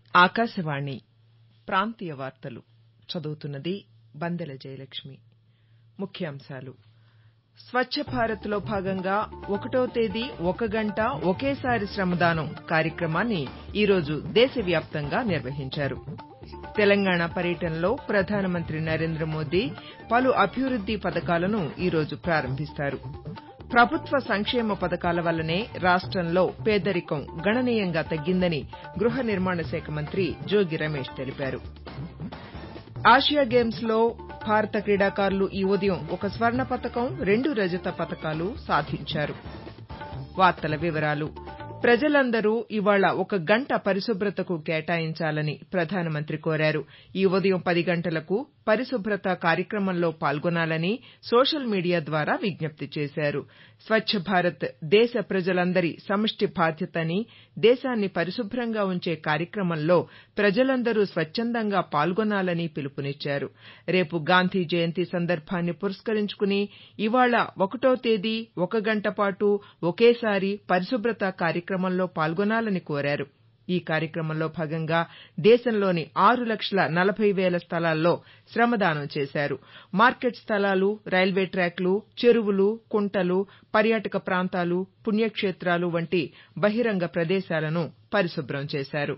ఆకాశవాణి ప్రాంతీయ వార్తలు చదువుతున్నది బందెల జయలక్ష్మి ముఖ్యాంశాలు స్వచ్చ భారత్లో భాగంగా ఒకటో తేదీ ఒక గంట ఒకేసారి శ్రమదానం కార్యక్రమాన్ని ఈరోజు దేశవ్యాప్తంగా నిర్వహించారు తెలంగాణ పర్యటనలో ప్రధానమంత్రి నరేంద్ర మోదీ పలు అభివృద్ది పథకాలను ఈరోజు ప్రారంభిస్తారు ప్రభుత్వ సంక్షేమ పథకాల వల్లనే రాష్టంలో పేదరికం గణనీయంగా తగ్గిందని గృహ నిర్మాణ శాఖ మంత్రి జోగి రమేష్ తెలిపారు ఆసియా గేమ్స్లో భారత క్రీడాకారులు ఈ ఉదయం ఒక స్వర్ణ పతకం రెండు రజత పతకాలు సాధించారు ప్రజలందరూ ఇవాళ ఒక గంట పరిశుభ్రతకు కేటాయించాలని ప్రధానమంత్రి కోరారు ఈ ఉదయం పది గంటలకు పరిశుభ్రత కార్యక్రమంలో పాల్గొనాలని సోషల్ మీడియా ద్వారా విజ్ఞప్తి చేశారు స్వచ్చ భారత్ దేశ ప్రజలందరి సమష్టి బాధ్యత అని దేశాన్ని పరిశుభ్రంగా ఉంచే కార్యక్రమంలో ప్రజలందరూ స్వచ్చందంగా పాల్గొనాలని పిలుపునిచ్చారు రేపు గాంధీ జయంతి సందర్భాన్ని పురస్కరించుకుని ఇవాళ ఒకటో తేదీ ఒక గంట పాటు ఒకేసారి పరిశుభ్రత కార్యక్రమంలో పాల్గొనాలని కోరారు ఈ కార్యక్రమంలో భాగంగా దేశంలోని ఆరు లక్షల నలభై వేల స్థలాల్లో శ్రమదానం చేశారు మార్కెట్ స్థలాలు రైల్వే ట్రాక్లు చెరువులు కుంటలు పర్యాటక ప్రాంతాలు పుణ్యక్షేతాలు వంటి బహిరంగ ప్రదేశాలను పరిశుభ్రం చేశారు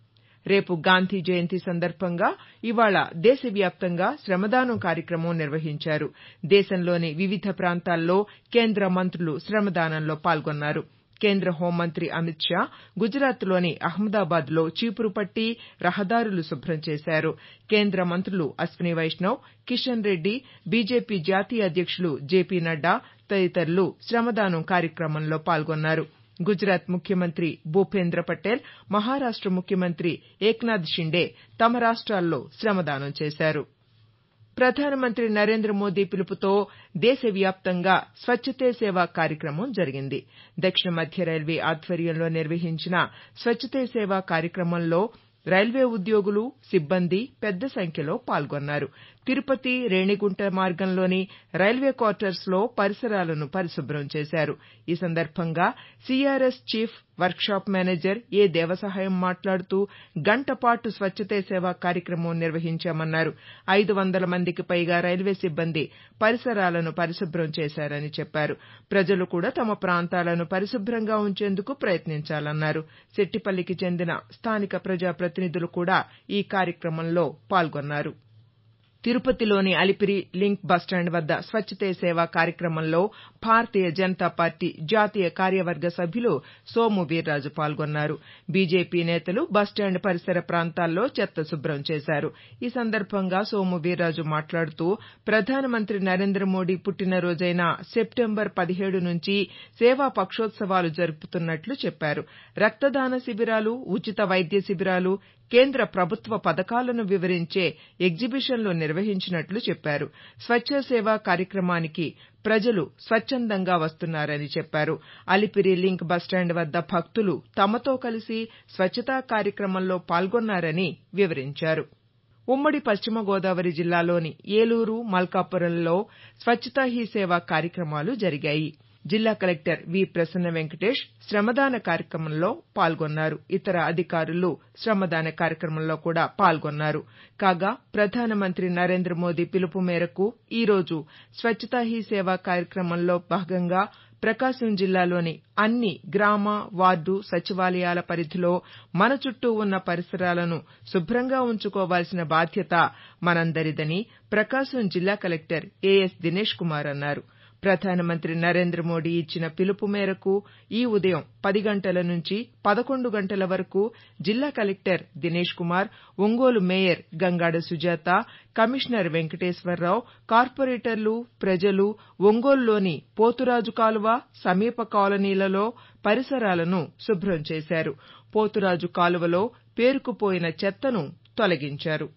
రేపు గాంధీ జయంతి సందర్భంగా ఇవాళ దేశవ్యాప్తంగా శ్రమదానం కార్యక్రమం నిర్వహించారు దేశంలోని వివిధ ప్రాంతాల్లో కేంద్ర మంత్రులు శ్రమదానంలో పాల్గొన్నారు కేంద్ర హోంమంత్రి అమిత్ షా గుజరాత్లోని అహ్మదాబాద్లో చీపురుపట్టి రహదారులు శుభ్రం చేశారు కేంద్ర మంత్రులు అశ్విని వైష్ణవ్ కిషన్ రెడ్డి బీజేపీ జాతీయ అధ్యక్షులు జేపీ నడ్డా తదితరులు శ్రమదానం కార్యక్రమంలో పాల్గొన్నారు గుజరాత్ ముఖ్యమంత్రి భూపేంద్ర పటేల్ మహారాష్ట ముఖ్యమంత్రి ఏక్నాథ్ షిండే తమ రాష్ట్రాల్లో శ్రమదానం చేశారు ప్రధానమంత్రి నరేంద్ర మోదీ పిలుపుతో దేశవ్యాప్తంగా స్వచ్చతే సేవ కార్యక్రమం జరిగింది దక్షిణ మధ్య రైల్వే ఆధ్వర్యంలో నిర్వహించిన స్వచ్చతే సేవ కార్యక్రమంలో రైల్వే ఉద్యోగులు సిబ్బంది పెద్ద సంఖ్యలో పాల్గొన్నారు తిరుపతి రేణిగుంట మార్గంలోని రైల్వే క్వార్టర్స్లో పరిసరాలను పరిశుభ్రం చేశారు ఈ సందర్భంగా CRS chief workshop manager A Devasahayam మాట్లాడుతూ గంటపాటు స్వచ్చతే సేవ కార్యక్రమం నిర్వహించామన్నారు ఐదు వందల మందికి పైగా రైల్వే సిబ్బంది పరిసరాలను పరిశుభ్రం చేశారని చెప్పారు ప్రజలు కూడా తమ ప్రాంతాలను పరిశుభ్రంగా ఉంచేందుకు ప్రయత్నించాలన్నారు శెట్టిపల్లికి చెందిన స్థానిక ప్రజాప్రతినిధులు కూడా ఈ కార్యక్రమంలో పాల్గొన్నారు తిరుపతిలోని అలిపిరి లింక్ బస్టాండ్ వద్ద స్వచ్చతే సేవ కార్యక్రమంలో భారతీయ జనతా పార్టీ జాతీయ కార్యవర్గ సభ్యులు సోము వీర్రాజు పాల్గొన్నారు బీజేపీ నేతలు బస్టాండ్ పరిసర ప్రాంతాల్లో చెత్త శుభ్రం చేశారు ఈ సందర్భంగా సోము వీర్రాజు మాట్లాడుతూ ప్రధానమంత్రి నరేంద్ర మోదీ పుట్టినరోజైన సెప్టెంబర్ పదిహేడు నుంచి సేవా పక్షోత్సవాలు జరుపుతున్నట్లు చెప్పారు రక్తదాన శిబిరాలు ఉచిత వైద్య శిబిరాలు కేంద్ర ప్రభుత్వ పథకాలను వివరించే ఎగ్జిబిషన్లు నిర్వహించినట్లు చెప్పారు స్వచ్చ సేవ కార్యక్రమానికి ప్రజలు స్వచ్చందంగా వస్తున్నారని చెప్పారు అలిపిరి లింక్ బస్టాండ్ వద్ద భక్తులు తమతో కలిసి స్వచ్చతా కార్యక్రమంలో పాల్గొన్నారని వివరించారు ఉమ్మడి పశ్చిమ గోదావరి జిల్లాలోని ఏలూరు మల్కాపురంలో స్వచ్చతా హీ సేవ కార్యక్రమాలు జరిగాయి జిల్లా కలెక్టర్ వి ప్రసన్న వెంకటేష్ శ్రమదాన కార్యక్రమంలో పాల్గొన్నారు ఇతర అధికారులు శ్రమదాన కార్యక్రమంలో కూడా పాల్గొన్నారు కాగా ప్రధానమంత్రి నరేంద్ర మోదీ పిలుపు మేరకు ఈరోజు స్వచ్చతా హీ సేవ కార్యక్రమంలో భాగంగా ప్రకాశం జిల్లాలోని అన్ని గ్రామ వార్డు సచివాలయాల పరిధిలో మన చుట్టూ ఉన్న పరిసరాలను శుభ్రంగా ఉంచుకోవాల్సిన బాధ్యత మనందరిదని ప్రకాశం జిల్లా కలెక్టర్ ఏఎస్ దినేష్ కుమార్ అన్నారు ప్రధానమంత్రి నరేంద్ర మోదీ ఇచ్చిన పిలుపు మేరకు ఈ ఉదయం పది గంటల నుంచి పదకొండు గంటల వరకు జిల్లా collector Dinesh Kumar Ongole mayor Gangada Sujatha commissioner Venkateswara Rao కార్పొరేటర్లు ప్రజలు ఒంగోలులోని పోతురాజు కాలువ సమీప కాలనీలలో పరిసరాలను శుభ్రం చేశారు పోతురాజు కాలువలో పేరుకుపోయిన చెత్తను తొలగించారు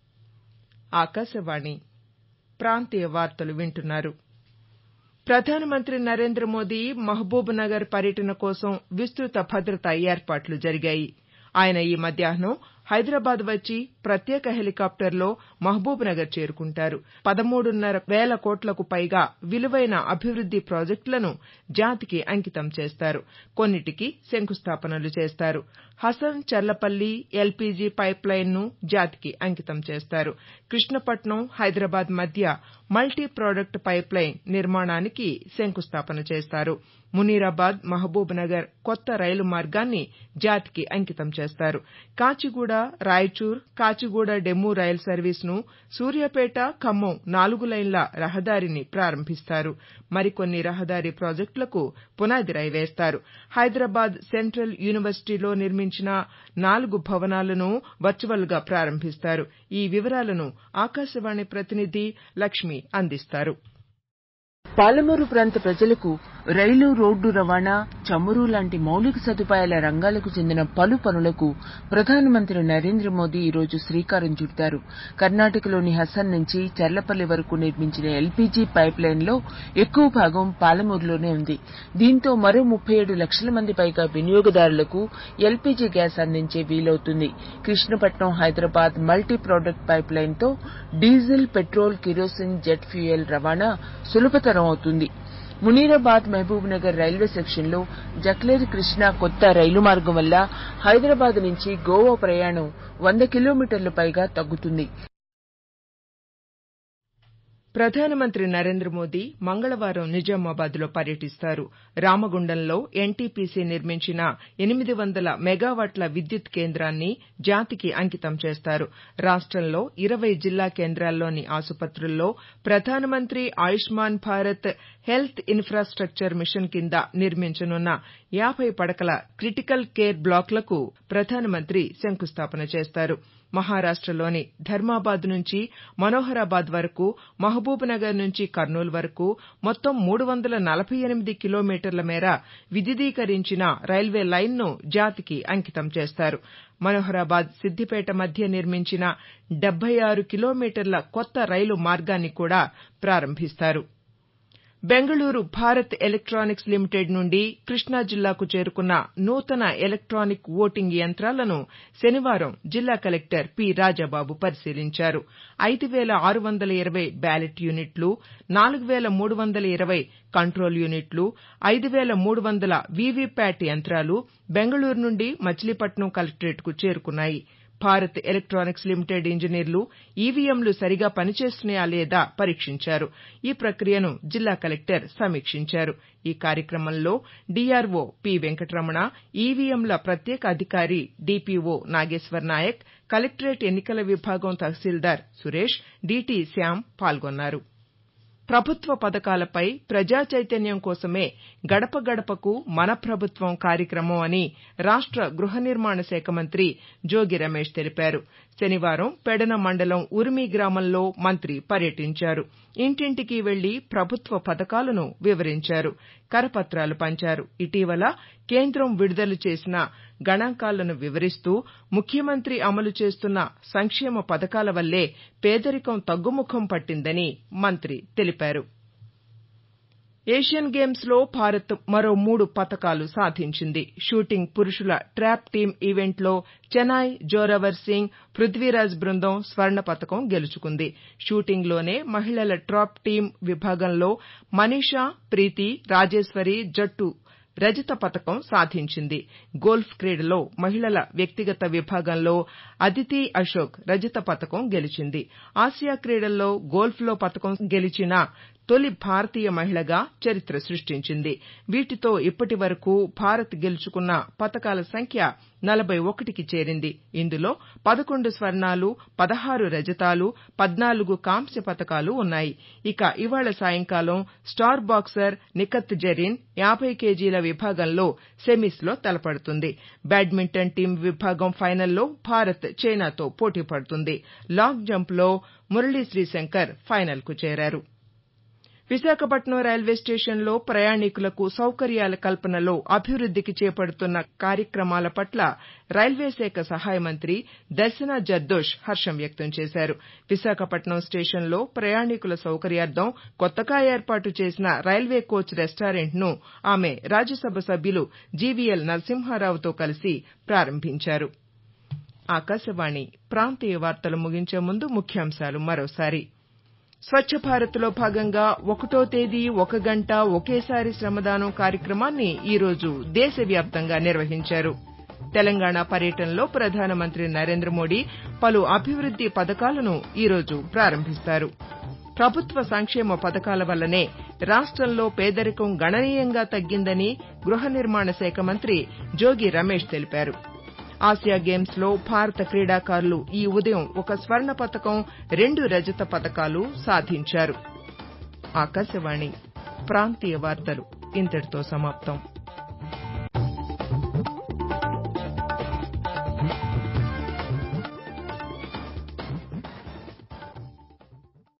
ఆకాశవాణి ప్రాంతీయ వార్తలు వింటున్నారు ప్రధానమంత్రి నరేంద్ర మోదీ మహబూబ్ నగర్ పర్యటన కోసం విస్తృత భద్రతా ఏర్పాట్లు జరిగాయి ఆయన ఈ మధ్యాహ్నం హైదరాబాద్ వచ్చి ప్రత్యేక హెలికాప్టర్లో మహబూబ్నగర్ చేరుకుంటారు పదమూడున్నర వేల కోట్లకు పైగా విలువైన అభివృద్ది ప్రాజెక్టులను జాతికి అంకితం చేస్తారు కొన్నింటికి శంకుస్థాపనలు చేస్తారు హసన్ చర్లపల్లి ఎల్పీజీ పైప్లైన్ను జాతికి అంకితం చేస్తారు కృష్ణపట్నం హైదరాబాద్ మధ్య మల్టీ ప్రాడక్ట్ పైప్లైన్ నిర్మాణానికి శంకుస్థాపన చేస్తారు మునీరాబాద్ మహబూబ్నగర్ కొత్త రైలు మార్గాన్ని జాతికి అంకితం చేస్తారు కాచిగూడ రాయచూర్ కాచిగూడ డెము రైలు సర్వీసును సూర్యాపేట ఖమ్మం నాలుగు లైన్ల రహదారిని ప్రారంభిస్తారు మరికొన్ని రహదారి ప్రాజెక్టులకు పునాది రాయి వేస్తారు హైదరాబాద్ సెంట్రల్ యూనివర్సిటీలో నిర్మించిన నాలుగు భవనాలను వర్చువల్గా ప్రారంభిస్తారు ఈ వివరాలను ఆకాశవాణి ప్రతినిధి లక్ష్మి అందిస్తారు పాలమూరు ప్రాంత ప్రజలకు రైలు రోడ్డు రవాణా చమురు లాంటి మౌలిక సదుపాయాల రంగాలకు చెందిన పలు పనులకు ప్రధానమంత్రి నరేంద్ర మోదీ ఈరోజు శ్రీకారం చుడతారు కర్ణాటకలోని హసన్ నుంచి చర్లపల్లి వరకు నిర్మించిన ఎల్పీజీ పైప్ లైన్లో ఎక్కువ భాగం పాలమూరులోనే ఉంది దీంతో మరో ముప్పై ఏడు లక్షల మంది పైగా వినియోగదారులకు ఎల్పీజీ గ్యాస్ అందించే వీలవుతుంది Krishnapatnam Hyderabad multi product pipe లైన్తో diesel petrol kerosene jet fuel రవాణా సులభతరం అవుతుంది మునీరాబాద్ మహబూబ్నగర్ రైల్వే సెక్షన్లో జక్లేరి కృష్ణా కొత్త రైలు మార్గం వల్ల హైదరాబాద్ నుంచి గోవా ప్రయాణం వంద కిలోమీటర్ల పైగా తగ్గుతుంది ప్రధానమంత్రి నరేంద్ర మోదీ మంగళవారం నిజామాబాద్లో పర్యటిస్తారు రామగుండంలో ఎన్టీపీసీ నిర్మించిన ఎనిమిది వందల మెగావాట్ల విద్యుత్ కేంద్రాన్ని జాతికి అంకితం చేస్తారు రాష్టంలో ఇరవై జిల్లా కేంద్రాల్లోని ఆసుపత్రుల్లో ప్రధానమంత్రి Ayushman Bharat health infrastructure mission కింద నిర్మించనున్న యాబై పడకల క్రిటికల్ కేర్ బ్లాకులకు ప్రధానమంత్రి శంకుస్థాపన చేస్తారు మహారాష్టలోని ధర్మాబాద్ నుంచి మనోహరాబాద్ వరకు మహబూబ్నగర్ నుంచి కర్నూలు వరకు మొత్తం మూడు వందల నలభై ఎనిమిది కిలోమీటర్ల మేర విద్యుదీకరించిన రైల్వే లైన్ను జాతికి అంకితం చేస్తారు మనోహరాబాద్ సిద్దిపేట మధ్య నిర్మించిన డెబ్బై ఆరు కిలోమీటర్ల కొత్త రైలు మార్గాన్ని కూడా ప్రారంభిస్తారు బెంగళూరు భారత్ ఎలక్టానిక్స్ లిమిటెడ్ నుండి కృష్ణా జిల్లాకు చేరుకున్న నూతన ఎలక్టానిక్ ఓటింగ్ యంత్రాలను శనివారం జిల్లా కలెక్టర్ పి రాజాబాబు పరిశీలించారు ఐదు వేల ఆరు వందల ఇరవై బ్యాలెట్ యూనిట్లు నాలుగు వేల మూడు వందల ఇరవై కంట్రోల్ యూనిట్లు ఐదు వేల మూడు వందల వీవీప్యాట్ యంత్రాలు బెంగళూరు నుండి మచిలీపట్నం కలెక్టరేట్కు చేరుకున్నాయి భారత్ ఎలక్టానిక్స్ లిమిటెడ్ ఇంజనీర్లు ఈవీఎంలు సరిగా పనిచేస్తున్నాయా లేదా పరీక్షించారు ఈ ప్రక్రియను జిల్లా కలెక్టర్ సమీక్షించారు ఈ కార్యక్రమంలో డీఆర్ఓ పి వెంకటరమణ ఈవీఎంల ప్రత్యేక అధికారి డీపీఓ నాగేశ్వర్ నాయక్ కలెక్టరేట్ ఎన్నికల విభాగం తహసీల్దార్ సురేష్ డీటీ శ్యామ్ పాల్గొన్నారు ప్రభుత్వ పథకాలపై ప్రజా చైతన్యం కోసమే గడప గడపకు మన ప్రభుత్వం కార్యక్రమం అని రాష్ట గృహ నిర్మాణ శాఖ మంత్రి జోగి రమేష్ తెలిపారు శనివారం పెడన మండలం ఉరిమి గ్రామంలో మంత్రి పర్యటించారు ఇంటింటికి వెళ్లి ప్రభుత్వ పథకాలను వివరించారు కరపత్రాలు పంచారు ఇటీవల కేంద్రం విడుదల చేసిన గణాంకాలను వివరిస్తూ ముఖ్యమంత్రి అమలు చేస్తున్న సంక్షేమ పథకాల వల్లే పేదరికం తగ్గుముఖం పట్టిందని మంత్రి తెలిపారు ఏషియన్ గేమ్స్లో భారత్ మరో మూడు పతకాలు సాధించింది షూటింగ్ పురుషుల ట్రాప్ టీమ్ ఈవెంట్లో చెనాయ్ జోరావర్ సింగ్ పృథ్వీరాజ్ బృందం స్వర్ణ పతకం గెలుచుకుంది షూటింగ్లోనే మహిళల ట్రాప్ టీమ్ విభాగంలో మనీషా ప్రీతి రాజేశ్వరి జట్టు రజత పతకం సాధించింది గోల్ఫ్ క్రీడలో మహిళల వ్యక్తిగత విభాగంలో అదితి అశోక్ రజత పతకం గెలిచింది ఆసియా క్రీడల్లో గోల్ఫ్లో పతకం గెలిచిన తొలి భారతీయ మహిళగా చరిత్ర సృష్టించింది వీటితో ఇప్పటి వరకు భారత్ గెలుచుకున్న పతకాల సంఖ్య నలభై ఒకటికి చేరింది ఇందులో పదకొండు స్వర్ణాలు పదహారు రజతాలు పద్నాలుగు కాంస్య పతకాలు ఉన్నాయి ఇక ఇవాళ సాయంకాలం స్టార్ బాక్సర్ నిఖత్ జరీన్ యాబై కేజీల విభాగంలో సెమీస్లో తలపడుతుంది బ్యాడ్మింటన్ టీం విభాగం ఫైనల్లో భారత్ చైనాతో పోటీ పడుతుంది లాంగ్ జంప్లో మురళీ శ్రీశంకర్ ఫైనల్కు చేరారు విశాఖపట్నం రైల్వే స్టేషన్లో ప్రయాణికులకు సౌకర్యాల కల్పనలో అభివృద్దికి చేపడుతున్న కార్యక్రమాల పట్ల రైల్వే శాఖ సహాయ మంత్రి దర్శన జర్దోష్ హర్షం వ్యక్తం చేశారు విశాఖపట్నం స్టేషన్లో ప్రయాణికుల సౌకర్యార్థం కొత్తగా ఏర్పాటు చేసిన రైల్వే కోచ్ రెస్టారెంట్ను ఆమె రాజ్యసభ సభ్యులు జీవీఎల్ నరసింహారావుతో కలిసి ప్రారంభించారు ఆకాశవాణి ప్రాంతీయ వార్తలు ముగించే ముందు ముఖ్యాంశాలు మరోసారి స్వచ్ఛ భారత్లో భాగంగా ఒకటో తేదీ ఒక గంట ఒకేసారి శ్రమదానం కార్యక్రమాన్ని ఈరోజు దేశవ్యాప్తంగా నిర్వహించారు తెలంగాణ పర్యటనలో ప్రధానమంత్రి నరేంద్ర మోదీ పలు అభివృద్ది పథకాలను ఈరోజు ప్రారంభిస్తారు ప్రభుత్వ సంక్షేమ పథకాల వల్లనే రాష్టంలో పేదరికం గణనీయంగా తగ్గిందని గృహ నిర్మాణ శాఖ మంత్రి జోగి రమేష్ తెలిపారు ఆసియా గేమ్స్ లో భారత క్రీడాకారులు ఈ ఉదయం ఒక స్వర్ణ పతకం రెండు రజత పతకాలు సాధించారు ఆకాశవాణి ప్రాంతీయ వార్తలు ఇంతటితో సమాప్తం